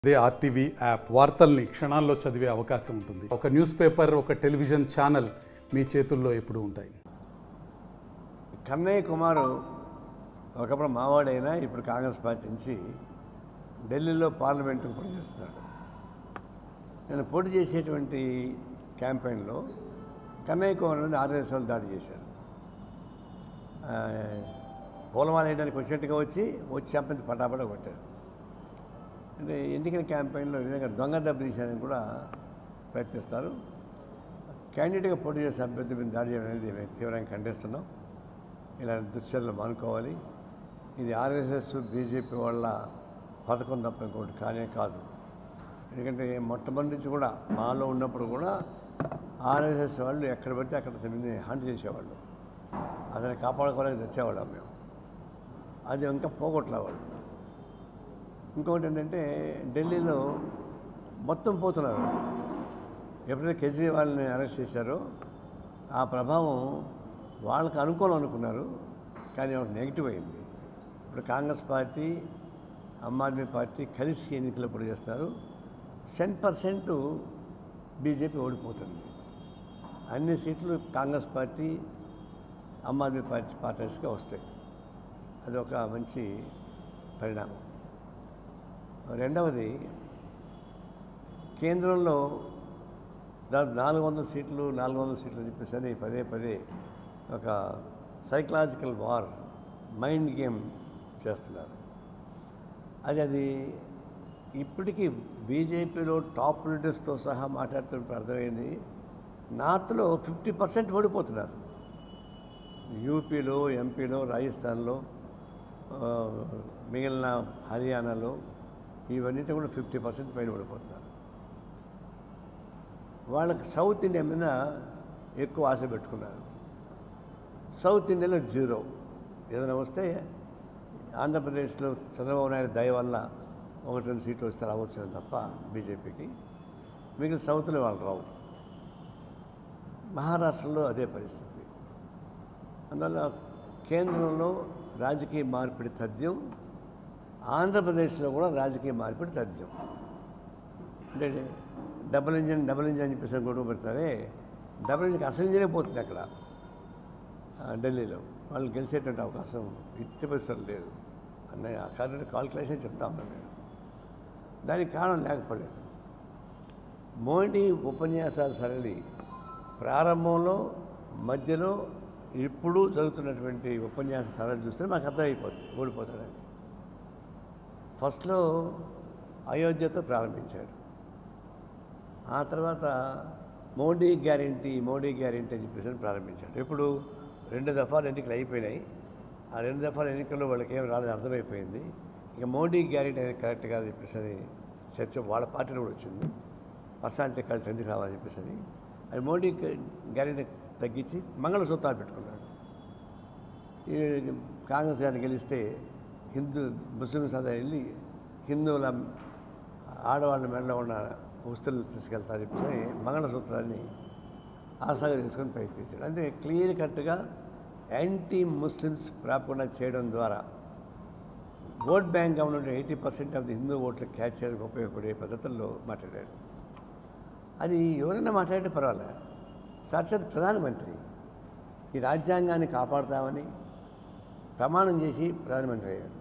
అదే RTV app వార్తల్ని క్షణాల్లో చదివే అవకాశం ఉంటుంది ఒక న్యూస్ పేపర్ ఒక టెలివిజన్ ఛానల్ మీ చేతుల్లో ఎప్పుడూ ఉంటాయి కన్నయ్య కుమారు ఒకప్పుడు మావాడైనా ఇప్పుడు కాంగ్రెస్ పార్టీ నుంచి ఢిల్లీలో పార్లమెంటు పోటీ చేస్తున్నాడు నేను పోటీ చేసేటువంటి క్యాంపెయిన్లో కన్నయ్య కుమార్ నుండి ఆర్ఎస్ వాళ్ళు దాడి చేశారు ఆ, పూలమాల వేయడానికి వచ్చినట్టుగా వచ్చి వచ్చి చంపించి పటాపట కొట్టారు అంటే ఎన్నికల క్యాంపెయిన్లో ఈ విధంగా దొంగ దెబ్బ తీసేదని కూడా ప్రయత్నిస్తారు క్యాండిడేట్గా పోటీ చేసే అభ్యర్థి మీద దాడి చేయడం అనేది మేము తీవ్రంగా ఖండిస్తున్నాం ఇలాంటి దుశ్చర్యలు మానుకోవాలి ఇది ఆర్ఎస్ఎస్ బీజేపీ వాళ్ళ పథకం తప్ప ఇంకోటి కానే కాదు ఎందుకంటే మొట్టమొదటి నుంచి కూడా మాలో ఉన్నప్పుడు కూడా ఆర్ఎస్ఎస్ వాళ్ళు ఎక్కడ పడితే అక్కడ తొమ్మిది హంట్ చేసేవాళ్ళు అతన్ని కాపాడుకోలేక తెచ్చేవాళ్ళం మేము అది ఇంకా పోగొట్ల వాళ్ళు ఇంకొకటి ఏంటంటే ఢిల్లీలో మొత్తం పోతున్నారు ఎప్పుడైతే కేజ్రీవాల్ని అరెస్ట్ చేశారో ఆ ప్రభావం వాళ్ళకి అనుకూలం అనుకున్నారు కానీ వాళ్ళకి నెగిటివ్ అయింది ఇప్పుడు కాంగ్రెస్ పార్టీ ఆమ్ ఆద్మీ పార్టీ కలిసి ఎన్నికలు పోటీ చేస్తారు టెన్ పర్సెంట్ బీజేపీ ఓడిపోతుంది అన్ని సీట్లు కాంగ్రెస్ పార్టీ ఆమ్ ఆద్మీ పార్టీ పార్టీస్గా వస్తాయి అది ఒక మంచి పరిణామం రెండవది కేంద్రంలో దాదాపు నాలుగు వందల సీట్లు నాలుగు వందల సీట్లు అని చెప్పేసి అని పదే పదే ఒక సైకలాజికల్ వార్ మైండ్ గేమ్ చేస్తున్నారు అది అది ఇప్పటికీ బీజేపీలో టాప్ లీడర్స్తో సహా మాట్లాడుతున్నప్పుడు అర్థమైంది నార్త్లో ఫిఫ్టీ పర్సెంట్ ఓడిపోతున్నారు యూపీలో ఎంపీలో రాజస్థాన్లో ఆ, మిగిలిన హర్యానాలో ఇవన్నిటి కూడా ఫిఫ్టీ పర్సెంట్ పైన ఓడిపోతున్నారు వాళ్ళకి సౌత్ ఇండియా మీద ఎక్కువ ఆశ పెట్టుకున్నారు సౌత్ ఇండియాలో జీరో ఏదైనా వస్తే ఆంధ్రప్రదేశ్లో చంద్రబాబు నాయుడు దయ వల్ల ఒకటి రెండు సీట్లు వస్తే రావచ్చు తప్ప బీజేపీకి మిగిలిన సౌత్లో వాళ్ళు రావు మహారాష్ట్రలో అదే పరిస్థితి అందువల్ల కేంద్రంలో రాజకీయ మార్పిడి తథ్యం ఆంధ్రప్రదేశ్లో కూడా రాజకీయ మార్పిడి తథ్యం అంటే డబుల్ ఇంజిన్ డబుల్ ఇంజిన్ అని చెప్పేసి గొడవ పెడతారే డబుల్ ఇంజిన్కి అసలు ఇంజినే పోతుంది అక్కడ ఆ, ఢిల్లీలో వాళ్ళు గెలిచేటువంటి అవకాశం ఇట్టి పరిస్థితులు లేదు అన్నయ్య కరెక్ట్ కాల్కులేషన్ చెప్తా ఉన్నాను నేను దానికి కారణం లేకపోలేదు మోడీ ఉపన్యాసాల సరళి ప్రారంభంలో మధ్యలో ఇప్పుడు జరుగుతున్నటువంటి ఉపన్యాస సరళి చూస్తే మాకు అర్థమైపోతుంది ఓడిపోతాడని ఫస్ట్లో అయోధ్యతో ప్రారంభించాడు ఆ తర్వాత మోడీ గ్యారంటీ మోడీ గ్యారంటీ అని చెప్పేసి అని ప్రారంభించాడు ఇప్పుడు రెండు దఫాలు ఎన్నికలు అయిపోయినాయి ఆ రెండు దఫాల ఎన్నికల్లో వాళ్ళకి ఏం రాలేదు అర్థమైపోయింది ఇక మోడీ గ్యారంటీ అనేది కరెక్ట్ కాదని చెప్పేసి అని చర్చ వాళ్ళ పార్టీలో కూడా వచ్చింది పర్సనాలిటీ కలిసి ఎందుకు రావాలని చెప్పేసి అని అది మోడీ గ్యారంటీ తగ్గించి మంగళసూత్రాలు పెట్టుకున్నాడు ఈ కాంగ్రెస్ గారిని గెలిస్తే హిందూ ముస్లిమ్స్ అంతా వెళ్ళి హిందువుల ఆడవాళ్ళ మెడలో ఉన్న వస్తువులు తీసుకెళ్తారు చెప్పి మంగళసూత్రాన్ని ఆశగా తీసుకొని ప్రయత్నించాడు అంటే క్లియర్ కట్గా యాంటీ ముస్లిమ్స్ రాకుండా చేయడం ద్వారా ఓట్ బ్యాంక్ ఉన్నటువంటి eighty percent of the Hindu ఓట్లు క్యాచ్ చేయడానికి ఉపయోగపడే పద్ధతుల్లో మాట్లాడాడు అది ఎవరైనా మాట్లాడితే పర్వాలేదు సాక్షాత్ ప్రధానమంత్రి ఈ రాజ్యాంగాన్ని కాపాడుతామని ప్రమాణం చేసి ప్రధానమంత్రి అయ్యాడు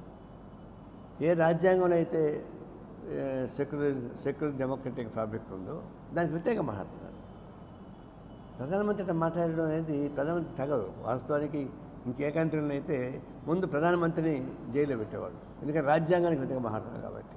ఏ రాజ్యాంగంలో అయితే సెక్యులర్ సెక్యులర్ డెమోక్రటిక్ ఫ్యాబ్రిక్ ఉందో దానికి వ్యతిరేకంగా మాట్లాడుతున్నాడు ప్రధానమంత్రి అట్లా మాట్లాడడం అనేది ప్రధానమంత్రి తగదు వాస్తవానికి ఇంకే కంట్రీలో అయితే ముందు ప్రధానమంత్రిని జైల్లో పెట్టేవాడు ఎందుకంటే రాజ్యాంగానికి వ్యతిరేకంగా మాట్లాడుతున్నారు కాబట్టి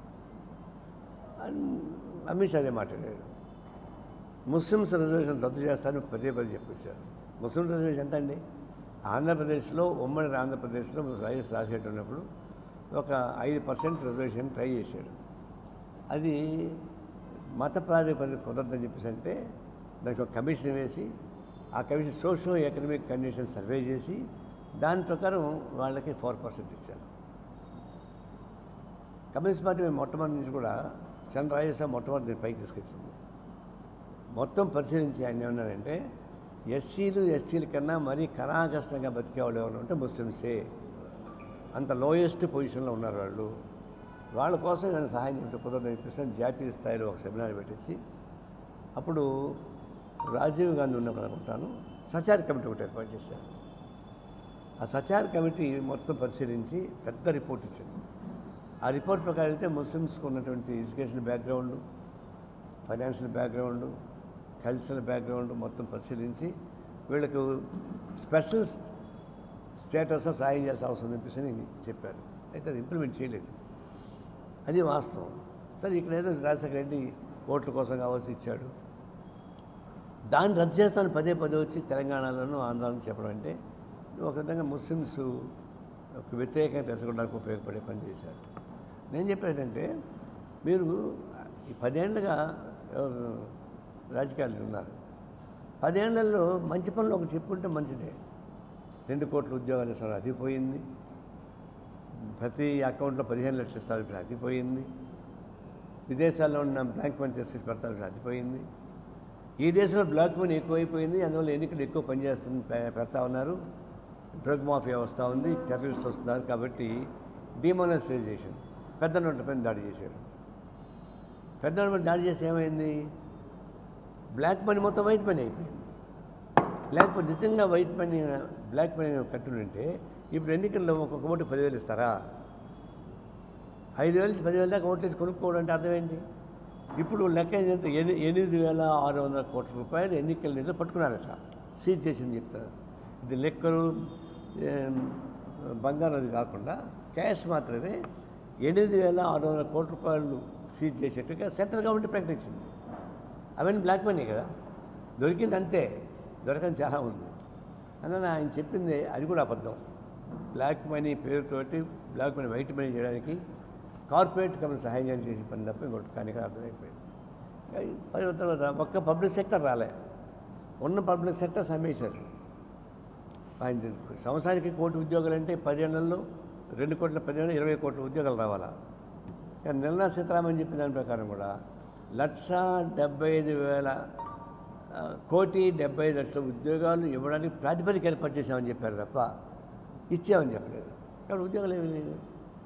అన్- అమిత్ షా అదే మాట్లాడాడు ముస్లిమ్స్ రిజర్వేషన్ రద్దు చేస్తారని పదే పదే చెప్పించారు ముస్లిం రిజర్వేషన్ ఎంత అండి ఆంధ్రప్రదేశ్లో ఉమ్మడి ఆంధ్రప్రదేశ్లో వైఎస్ రాజశేఖర్ ఉన్నప్పుడు ఒక ఐదు పర్సెంట్ రిజర్వేషన్ ట్రై చేశాడు అది మత ప్రాతిపదిక కుదరదని చెప్పేసి అంటే దానికి ఒక కమిషన్ వేసి ఆ commission socio economic condition survey చేసి దాని ప్రకారం వాళ్ళకి ఫోర్ పర్సెంట్ ఇచ్చారు కమ్యూనిస్ట్ పార్టీ మొట్టమొదటి నుంచి కూడా చంద్ర రాజేశ్వర మొట్టమొదటి దీన్ని పైకి తీసుకొచ్చింది మొత్తం పరిశీలించి ఆయన ఏమన్నారంటే ఎస్సీలు ఎస్టీల కన్నా మరీ కణాకష్టంగా బతికేవాళ్ళు ఎవరు అంటే ముస్లిమ్సే అంత లోయెస్ట్ పొజిషన్లో ఉన్నారు వాళ్ళు వాళ్ళ కోసం నేను సహాయం చేసి కుదరదు చెప్పేసి జాతీయ స్థాయిలో ఒక సెమినార్ పెట్టించి అప్పుడు రాజీవ్ గాంధీ ఉన్నప్పుడు అనుకుంటాను సచార్ కమిటీ ఒకటి ఏర్పాటు చేశారు ఆ సచార్ కమిటీ మొత్తం పరిశీలించి పెద్ద రిపోర్ట్ ఇచ్చింది ఆ రిపోర్ట్ ప్రకారం అయితే ముస్లిమ్స్కి ఉన్నటువంటి education background financial background cultural background మొత్తం పరిశీలించి వీళ్ళకు స్పెషల్ స్టేటస్ సాయం చేయాల్సిన అవసరం చెప్పేసి అని చెప్పారు అయితే అది ఇంప్లిమెంట్ చేయలేదు అది వాస్తవం సరే ఇక్కడ ఏదో రాజశేఖర రెడ్డి ఓట్ల కోసం కావాల్సి ఇచ్చాడు దాన్ని రద్దు చేస్తాను పదే పదే వచ్చి తెలంగాణలోనూ ఆంధ్రాలో చెప్పడం అంటే ఒక విధంగా ముస్లిమ్స్ ఒక వ్యతిరేకంగా పెంచడానికి ఉపయోగపడే పని చేశారు నేను చెప్పేటంటే మీరు ఈ పదేళ్లుగా ఎవరు రాజకీయాలు ఉన్నారు పదేళ్లలో మంచి పనులు ఒకటి చెప్పుంటే మంచిదే రెండు కోట్ల ఉద్యోగాలు ఇస్తారు అది పోయింది ప్రతి అకౌంట్లో పదిహేను లక్షలు ఇస్తారు ఇప్పుడు అది పోయింది విదేశాల్లో ఉన్న బ్లాక్ మనీ తీసుకొచ్చి పెడతారు ఇప్పుడు అది పోయింది ఈ దేశంలో బ్లాక్ మనీ ఎక్కువైపోయింది అందువల్ల ఎన్నికలు ఎక్కువ పనిచేస్తుంది పె- పెడతా ఉన్నారు డ్రగ్ మాఫియా వస్తూ ఉంది టెర్రరిస్ట్ వస్తున్నారు కాబట్టి డిమానైజేషన్ పెద్ద నోట్లపైన దాడి చేశారు పెద్ద నోట్లపైన దాడి చేసి ఏమైంది బ్లాక్ మనీ మొత్తం వైట్ మనీ అయిపోయింది లేకపోతే నిజంగా వైట్ మనీ బ్లాక్ మనీ కట్టునుంటే ఇప్పుడు ఎన్నికల్లో ఒక్కొక్క ఓటు పదివేలు ఇస్తారా ఐదు వేల నుంచి పదివేల దాకా ఓట్లు వేసి కొనుక్కోవడం అంటే అర్థం ఏంటి ఇప్పుడు లెక్క ఏంటంటే ఎని ఎనిమిది వేల ఆరు వందల కోట్ల రూపాయలు ఎన్నికల నిధులు పట్టుకున్నారట సీజ్ చేసింది చెప్తారు ఇది లెక్కలు ఏం, బంగారం అది కాకుండా క్యాష్ మాత్రమే ఎనిమిది వేల ఆరు వందల కోట్ల రూపాయలు సీజ్ చేసేట్టుగా సెంట్రల్ గవర్నమెంట్ ప్రకటించింది అవన్నీ బ్లాక్ మనీ కదా దొరికింది అంతే దొరకని చాలా ఉంది అందువల్ల ఆయన చెప్పింది అది కూడా అబద్ధం బ్లాక్ మనీ పేరుతోటి బ్లాక్ మనీ వైట్ మనీ చేయడానికి కార్పొరేట్ కంపెనీ సహాయం చేయడానికి చేసే పని తప్ప ఇంకోటి కానీ ఇక్కడ అర్థమైపోయింది మరి తర్వాత ఒక్క పబ్లిక్ సెక్టర్ రాలే ఉన్న పబ్లిక్ సెక్టర్స్ అమ్మేశారు ఆయన సంవత్సరానికి కోటి ఉద్యోగాలు అంటే పదిహేనులలో రెండు కోట్ల పదిహేను ఇరవై కోట్ల ఉద్యోగాలు రావాలా కానీ నిర్మలా సీతారామన్ చెప్పిన దాని ప్రకారం కూడా లక్ష డెబ్బై ఐదు వేల ఆ, కోటి డెబ్బై ఐదు లక్షల ఉద్యోగాలు ఇవ్వడానికి ప్రాతిపదిక ఏర్పాటు చేశామని చెప్పారు తప్ప ఇచ్చామని చెప్పలేదు కాబట్టి ఉద్యోగాలు ఏమీ లేదు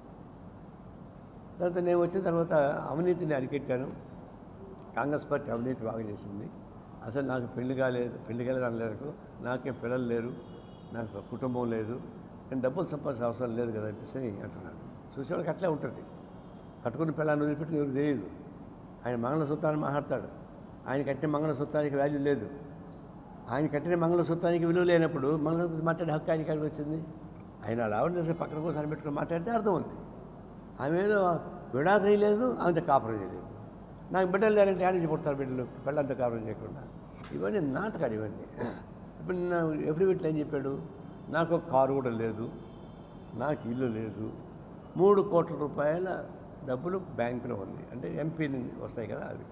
తర్వాత నేను వచ్చిన తర్వాత అవినీతిని అరికెట్టాను కాంగ్రెస్ పార్టీ అవినీతి బాగా చేసింది అసలు నాకు పెళ్లి కాలేదు పెళ్లి కాలేదు అనలేరు నాకేం పిల్లలు లేరు నాకు కుటుంబం లేదు నేను డబ్బులు సంపాదించిన అవసరం లేదు కదా చెప్పేసి అంటున్నాడు చూసేవాళ్ళకి అట్లే ఉంటుంది కట్టుకుని పిల్లల్ని వదిలిపెట్టి ఎవరికి తెలియదు ఆయన మంగళసూత్రాన్ని మాట్లాడతాడు ఆయన కట్టిన మంగళసూత్రానికి వాల్యూ లేదు ఆయన కట్టిన మంగళసూత్రానికి విలువ లేనప్పుడు మంగళసూత్రం మాట్లాడే హక్కు ఆయనకి ఎక్కడికి వచ్చింది ఆయన అలా ఆవిడ చేసే పక్కన కోసం పెట్టుకుని మాట్లాడితే అర్థం ఉంది ఆమె ఏదో విడాకులు లేదు ఆమె కాపురం చేయలేదు నాకు బిడ్డలు లేరంటే ఆడించి పుడతారు బిడ్డలు పిల్లలంతా కాపురం చేయకుండా ఇవన్నీ నాటకాలు ఇవన్నీ ఇప్పుడు నా ఎఫిడవిట్లో ఏం చెప్పాడు నాకు ఒక కారు కూడా లేదు నాకు ఇల్లు లేదు మూడు కోట్ల రూపాయల డబ్బులు బ్యాంకులో ఉంది అంటే ఎంపీ వస్తాయి కదా అవి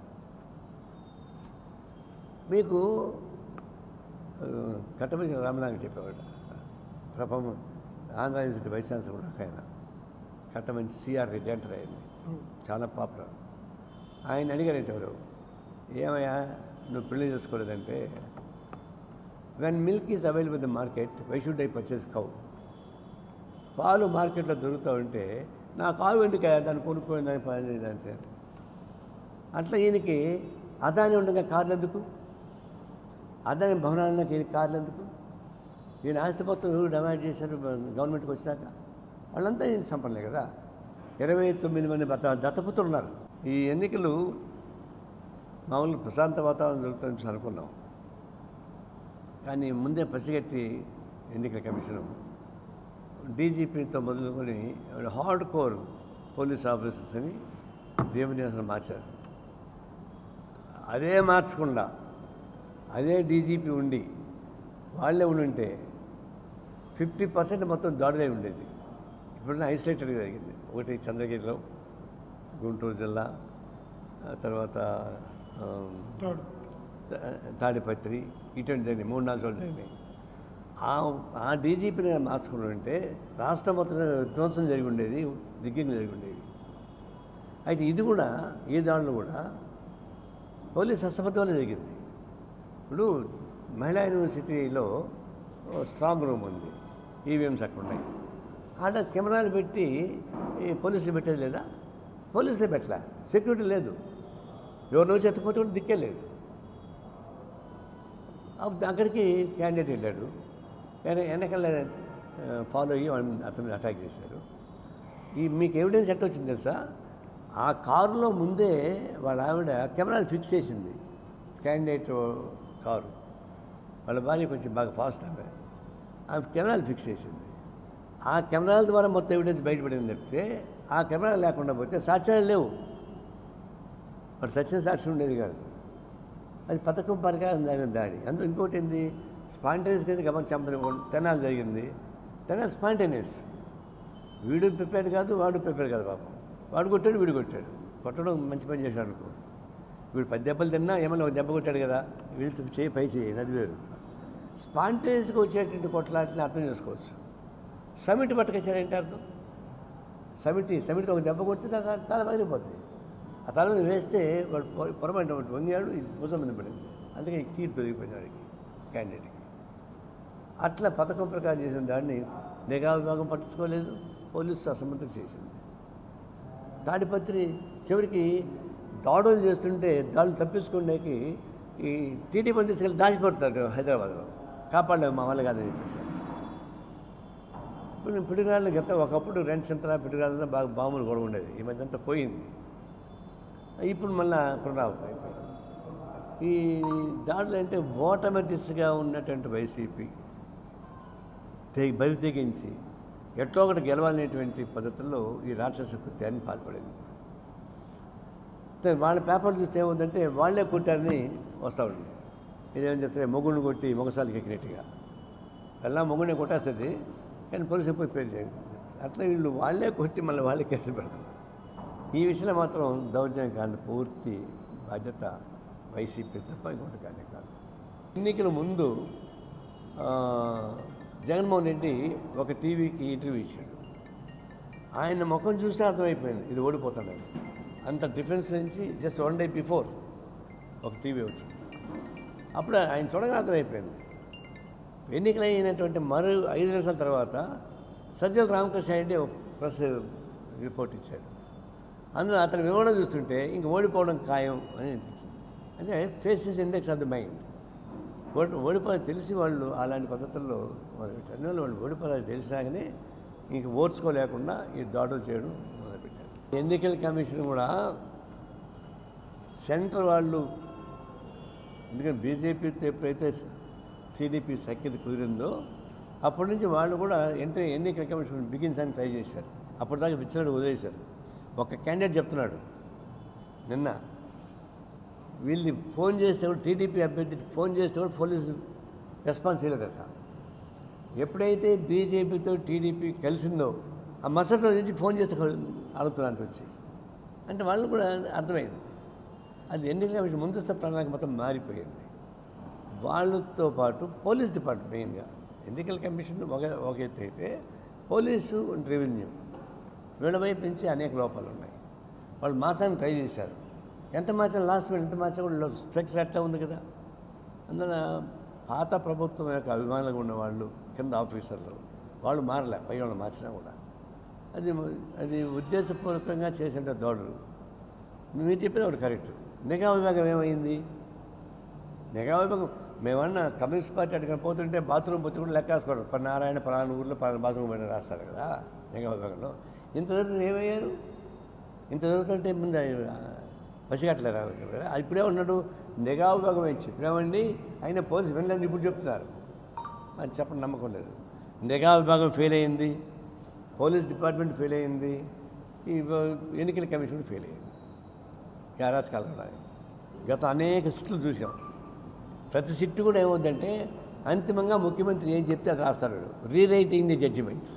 మీకు ఆ, కట్టమని రామనాథ్ చెప్పేవాడు ప్రపం ఆంధ్ర యూనివర్సిటీ వైస్ ఛాన్సలర్ కూడా ఆయన కట్టమంచి సిఆర్ రెడ్డి అంటారు ఆయన్ని చాలా పాపులర్ ఆయన అడిగారంటే ఎవరు ఏమయ్యా నువ్వు పెళ్లి చేసుకోలేదంటే when milk is available the market why should I purchase cow పాలు మార్కెట్లో దొరుకుతూ ఉంటే నా కావు ఎందుకు దాన్ని కొనుక్కోని దాని పని దాని అట్లా ఈయనకి అదాని ఉండగా కార్లు ఎందుకు అదాని భవనాలకు ఈయన కార్లు ఎందుకు ఈయన ఆస్తి మొత్తం ఎవరు డిమాండ్ చేశారు గవర్నమెంట్కి వచ్చినాక వాళ్ళంతా ఈయన సంపన్లే కదా ఇరవై తొమ్మిది మంది దత్త దత్తపుత్రులు ఉన్నారు ఈ ఎన్నికలు మామూలు ప్రశాంత వాతావరణం జరుగుతుందని అనుకున్నాం కానీ ముందే పసిగట్టి ఎన్నికల కమిషను డీజీపీతో మొదలుకొని హార్డ్ కోర్ పోలీస్ ఆఫీసర్స్ అని దేవుని అసలు మార్చారు అదే మార్చకుండా అదే డీజీపీ ఉండి వాళ్ళే ఉండుంటే ఫిఫ్టీ పర్సెంట్ మొత్తం దాడులే ఉండేది ఇప్పుడు ఐసోలేటెడ్గా జరిగింది ఒకటి చంద్రగిరిలో గుంటూరు జిల్లా ఆ తర్వాత ఆ, తా- తాడిపత్రి ఇటువంటి జరిగినాయి మూడు నాలుగు చోట్ల జరిగినాయి ఆ ఆ డీజీపీని మార్చుకుని ఉంటే రాష్ట్రం మొత్తం విధ్వంసం జరిగి ఉండేది దిగ్గింగ్ జరిగి ఉండేది అయితే ఇది కూడా ఈ దాడులు కూడా పోలీస్ అసమర్థం వల్ల జరిగింది ఇప్పుడు మహిళా యూనివర్సిటీలో ఓ స్ట్రాంగ్ రూమ్ ఉంది ఈవీఎంస్ అక్కడ ఉన్నాయి ఆడ కెమెరాలు పెట్టి ఈ పోలీసులు పెట్టేది లేదా పోలీసులే పెట్టలా సెక్యూరిటీ లేదు ఎవరిని వచ్చి ఎత్తుకుపోతే కూడా దిక్కే లేదు అప్పుడు అక్కడికి క్యాండిడేట్ వెళ్ళాడు కానీ వెనకాల ఫాలో అయ్యి వాడిని అతను అటాక్ చేశారు ఈ మీకు ఎవిడెన్స్ ఎట్ట వచ్చింది తెలుసా ఆ కారులో ముందే వాళ్ళ ఆవిడ కెమెరాలు ఫిక్స్ చేసింది క్యాండిడేట్ కారు వాళ్ళ భార్య కొంచెం బాగా ఫాస్ట్ ఆమె ఆ కెమెరాలు ఫిక్స్ చేసింది ఆ కెమెరాల ద్వారా మొత్తం ఎవిడెన్స్ బయటపడింది చెప్తే ఆ కెమెరా లేకుండా పోతే సాక్ష్యాలు లేవు మరి సచిన సాక్షి ఉండేది కాదు అది పథకం ప్రకారం జరిగిన దాడి అందులో ఇంకోటి ఏంది స్పాంటేనియస్ కింద గమని చంపని తెనాలి జరిగింది తెనాలి స్పాంటేనియస్ వీడు ప్రిపేర్ కాదు వాడు ప్రిపేర్ కాదు పాపం వాడు కొట్టాడు వీడు కొట్టాడు కొట్టడం మంచి పని చేశాడు అనుకో వీడు పది దెబ్బలు తిన్నా ఏమన్నా ఒక దెబ్బ కొట్టాడు కదా వీళ్ళు చేయి పై చేయి అది వేరు స్పాంటేనియస్గా వచ్చేటువంటి కొట్లాటని అర్థం చేసుకోవచ్చు సమిట్ పట్టుకొచ్చాడంటే అర్థం సమిటి సమిటికి ఒక దెబ్బ కొడితే తల తల పగిలిపోద్ది ఆ తల మీద వేస్తే వాడు పొ- పొరపాటు ఒకటి వంగాడు ఇది భుజం మీద పడింది అందుకే ఈ కీర్ తొలగిపోయిన వాడికి క్యాండిడేట్కి అట్లా పథకం ప్రకారం చేసిన దాన్ని నిఘా విభాగం పట్టించుకోలేదు పోలీసు అసమర్థం చేసింది తాడిపత్రి చివరికి దాడులు చేస్తుంటే దాడులు తప్పించుకునేకి ఈ టీడీపీ తీసుకెళ్ళి దాచిపెడతారు హైదరాబాద్లో కాపాడలేదు మా వల్ల కాదని చెప్పేసి ఇప్పుడు పిడుగురాళ్ళు గత ఒకప్పుడు రెండు చింతల పిడుగురాళ్ళతో బాగా బాంబులు కూడా ఉండేది ఈ మధ్య అంతా పోయింది ఇప్పుడు మళ్ళా పునరావృతం అయిపోయింది ఈ దాడులు అంటే ఓటమి దిశగా ఉన్నటువంటి వైసీపీ తెగి బరి తెగించి ఎట్లో ఒకటి గెలవాలనేటువంటి పద్ధతుల్లో ఈ రాక్షస కృత్యాన్ని పాల్పడింది అయితే వాళ్ళ పేపర్లు చూస్తే ఏముందంటే వాళ్ళే కొట్టారని వస్తూ ఉంది ఇదేమని చెప్తే మొగుడిని కొట్టి మొగసాలకి ఎక్కినట్టుగా ఎలా మొగుడిని కొట్టేస్తుంది కానీ పోలీసు పోయి పేరు చేయండి అట్లా వీళ్ళు వాళ్ళే కొట్టి మళ్ళీ వాళ్ళే కేసులు పెడుతున్నారు ఈ విషయంలో మాత్రం దౌర్జన్యం కాదు పూర్తి బాధ్యత వైసీపీ తప్ప ఇంకోటి కానే కాదు ఎన్నికల ముందు ఆ, జగన్మోహన్ రెడ్డి ఒక టీవీకి ఇంటర్వ్యూ ఇచ్చాడు ఆయన ముఖం చూస్తే అర్థమైపోయింది ఇది ఓడిపోతాడని అంత డిఫరెన్స్ నుంచి జస్ట్ వన్ డే బిఫోర్ ఒక టీవీ వచ్చింది అప్పుడు ఆయన చూడగా అర్థమైపోయింది ఎన్నికలైనటువంటి మరో ఐదు నిమిషాల తర్వాత సజ్జల రామకృష్ణ రెడ్డి ఒక ప్రెస్ రిపోర్ట్ ఇచ్చాడు అందులో అతని వివరణ చూస్తుంటే ఇంక ఓడిపోవడం ఖాయం అని అనిపించింది అంటే faces index of the mind ఓడి ఓడిపోయి తెలిసి వాళ్ళు అలాంటి పద్ధతుల్లో మొదలుపెట్టారు అందువల్ల వాళ్ళు ఓడిపోయారు తెలిసినాకనే ఇంక ఓర్చుకోలేకుండా ఈ దాడులు చేయడం మొదలుపెట్టారు ఎన్నికల కమిషన్ కూడా సెంటర్ వాళ్ళు ఎందుకంటే బీజేపీతో ఎప్పుడైతే టీడీపీ సఖ్యత కుదిరిందో అప్పటి నుంచి వాళ్ళు కూడా ఎంట్రీ ఎన్నికల కమిషన్ బిగిన్స్ అని ట్రై చేశారు అప్పటిదాకా విచ్చలడు వదిలేశారు ఒక క్యాండిడేట్ చెప్తున్నాడు నిన్న వీళ్ళు ఫోన్ చేస్తే కూడా టీడీపీ అభ్యర్థి ఫోన్ చేస్తే కూడా పోలీసు రెస్పాన్స్ చేయలేదట ఎప్పుడైతే బీజేపీతో టీడీపీ కలిసిందో ఆ మరుసటి రోజు నుంచి ఫోన్ చేస్తే అడుగుతున్నట్టు వచ్చి అంటే వాళ్ళు కూడా అర్థమైంది అది ఎన్నికల కమిషన్ ముందస్తు ప్రణాళిక మొత్తం మారిపోయింది వాళ్ళతో పాటు పోలీస్ డిపార్ట్మెంట్ మెయిన్గా ఎన్నికల కమిషన్ ఒక ఒక ఎత్తు అయితే పోలీసు అండ్ రెవెన్యూ వీళ్ళ వైపు నుంచి అనేక లోపాలు ఉన్నాయి వాళ్ళు మార్చాలని ట్రై చేశారు ఎంత మార్చిన లాస్ట్ మినిట్ ఎంత మార్చినా కూడా స్ట్రక్చర్ అట్లా ఉంది కదా అందువల్ల పాత ప్రభుత్వం యొక్క అభిమానులుగా ఉన్న వాళ్ళు కింద ఆఫీసర్లు వాళ్ళు మారలే పై వాళ్ళు మార్చినా కూడా అది అది ఉద్దేశపూర్వకంగా చేసిన దోడలు మీరు చెప్పేది ఒకటి కరెక్ట్ నిఘా విభాగం ఏమైంది నిఘా విభాగం మేమన్నా కమ్యూనిస్ట్ పార్టీ అడిగిన పోతుంటే బాత్రూమ్ పోతే కూడా లెక్క వేసుకోవడం పర్ నారాయణ పలానా ఊర్లో పలానా బాత్రూమ్ పైన రాస్తారు కదా నిఘా విభాగంలో ఇంత జరుగుతుంది ఏమయ్యారు ఇంత జరుగుతుంటే ముందు పసిగట్టలేరా కదా ఇప్పుడే ఉన్నాడు నిఘా విభాగం ఇచ్చి ఇప్పుడేమండి అయినా పోలీసు వెళ్ళని ఇప్పుడు చెప్తున్నారు అది చెప్పడం నమ్మకం లేదు నిఘా విభాగం ఫెయిల్ అయింది పోలీస్ డిపార్ట్మెంట్ ఫెయిల్ అయింది ఈ ఎన్నికల కమిషన్ ఫెయిల్ అయింది ఈ అరాచకాలు ఉన్నాయి గత అనేక సిట్లు చూసాం ప్రతి సిట్టు కూడా ఏమవుద్దంటే అంతిమంగా ముఖ్యమంత్రి ఏం చెప్తే అది రాస్తారు రీరైటింగ్ ది జడ్జిమెంట్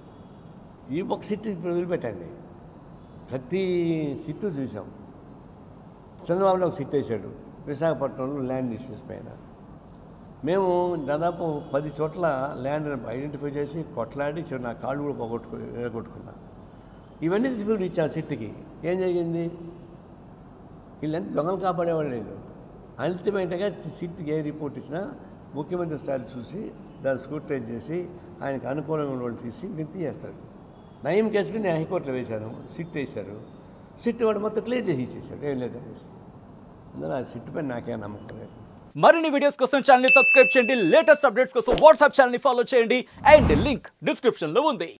ఈ ఒక సిట్ ఇప్పుడు వదిలిపెట్టండి ప్రతి సిట్టు చూసాం చంద్రబాబులో ఒక సిట్ వేశాడు విశాఖపట్నంలో ల్యాండ్ ఇష్యూస్ పైన మేము దాదాపు పది చోట్ల ల్యాండ్ ఐడెంటిఫై చేసి కొట్లాడి చివరి నా కాళ్ళు కూడా పోగొట్టుకు ఎరగొట్టుకున్నా ఇవన్నీ తీసుకుని ఇచ్చాం సిట్కి ఏం జరిగింది వీళ్ళంతా దొంగలు కాపాడేవాడు లేదు అల్టిమేట్గా సిట్కి ఏ రిపోర్ట్ ఇచ్చినా ముఖ్యమంత్రి స్థాయి చూసి దాన్ని స్క్రూటైజ్ చేసి ఆయనకు అనుకూలంగా ఉన్న వాళ్ళు తీసి వింతి చేస్తాడు నయం కేసుకి నేను హైకోర్టులో వేశాను సిట్ వేశారు సిట్ వాడు మొత్తం క్లియర్ చేసి ఇచ్చేసాడు ఏం లేదనేసి అందులో ఆ సిట్ పైన నాకేం నమ్మకం లేదు మరిన్ని వీడియోస్ కోసం ఛానల్ ని సబ్స్క్రైబ్ చేయండి లేటెస్ట్ అప్డేట్స్ కోసం వాట్సాప్ ఛానల్ ని ఫాలో చేయండి అండ్ లింక్ డిస్క్రిప్షన్ లో ఉంది